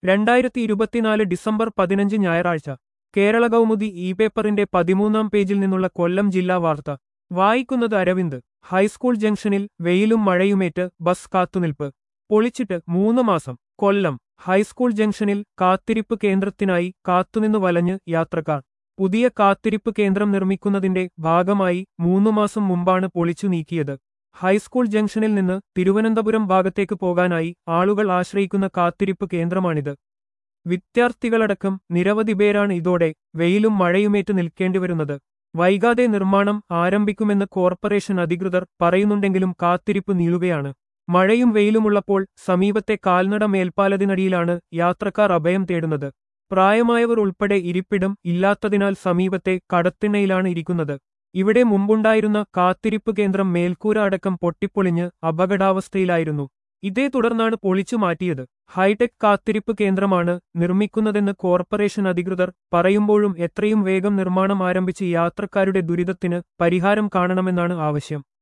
രണ്ടായിരത്തി ഇരുപത്തിനാല് ഡിസംബർ പതിനഞ്ച് ഞായറാഴ്ച കേരള കൗമുദി ഇ പേപ്പറിന്റെ പതിമൂന്നാം പേജിൽ നിന്നുള്ള കൊല്ലം ജില്ലാ വാർത്ത വായിക്കുന്നത് അരവിന്ദ് ഹൈസ്കൂൾ ജംഗ്ഷനിൽ വെയിലും മഴയുമേറ്റ് ബസ് കാത്തുനിൽപ്പ് പൊളിച്ചിട്ട് മൂന്ന് മാസം കൊല്ലം ഹൈസ്കൂൾ ജംഗ്ഷനിൽ കാത്തിരിപ്പ് കേന്ദ്രത്തിനായി കാത്തുനിന്നു വലഞ്ഞ് യാത്രക്കാർ പുതിയ കാത്തിരിപ്പ് കേന്ദ്രം നിർമ്മിക്കുന്നതിന്റെ ഭാഗമായി മൂന്നു മാസം മുമ്പാണ് പൊളിച്ചു നീക്കിയത് ഹൈസ്കൂൾ ജംഗ്ഷനിൽ നിന്ന് തിരുവനന്തപുരം ഭാഗത്തേക്ക് പോകാനായി ആളുകൾ ആശ്രയിക്കുന്ന കാത്തിരിപ്പ് കേന്ദ്രമാണിത് വിദ്യാർത്ഥികളടക്കം നിരവധി പേരാണ് ഇതോടെ വെയിലും മഴയുമേറ്റ് നിൽക്കേണ്ടിവരുന്നത് വൈകാതെ നിർമ്മാണം ആരംഭിക്കുമെന്ന് കോർപ്പറേഷൻ അധികൃതർ പറയുന്നുണ്ടെങ്കിലും കാത്തിരിപ്പ് നീളുകയാണ് മഴയും വെയിലുമുള്ളപ്പോൾ സമീപത്തെ കാൽനട മേൽപ്പാലത്തിനടിയിലാണ് യാത്രക്കാർ അഭയം തേടുന്നത് പ്രായമായവർ ഉൾപ്പെടെ ഇരിപ്പിടം ഇല്ലാത്തതിനാൽ സമീപത്തെ കടത്തിണ്ണയിലാണ് ഇരിക്കുന്നത് ഇവിടെ മുമ്പുണ്ടായിരുന്ന കാത്തിരിപ്പ് കേന്ദ്രം മേൽക്കൂര അടക്കം പൊട്ടിപ്പൊളിഞ്ഞ് അപകടാവസ്ഥയിലായിരുന്നു ഇതേ തുടർന്നാണ് പൊളിച്ചു മാറ്റിയത് ഹൈടെക് കാത്തിരിപ്പ് കേന്ദ്രമാണ് നിർമ്മിക്കുന്നതെന്ന് കോർപ്പറേഷൻ അധികൃതർ പറയുമ്പോഴും എത്രയും വേഗം നിർമ്മാണം ആരംഭിച്ച് യാത്രക്കാരുടെ ദുരിതത്തിന് പരിഹാരം കാണണമെന്നാണ് ആവശ്യം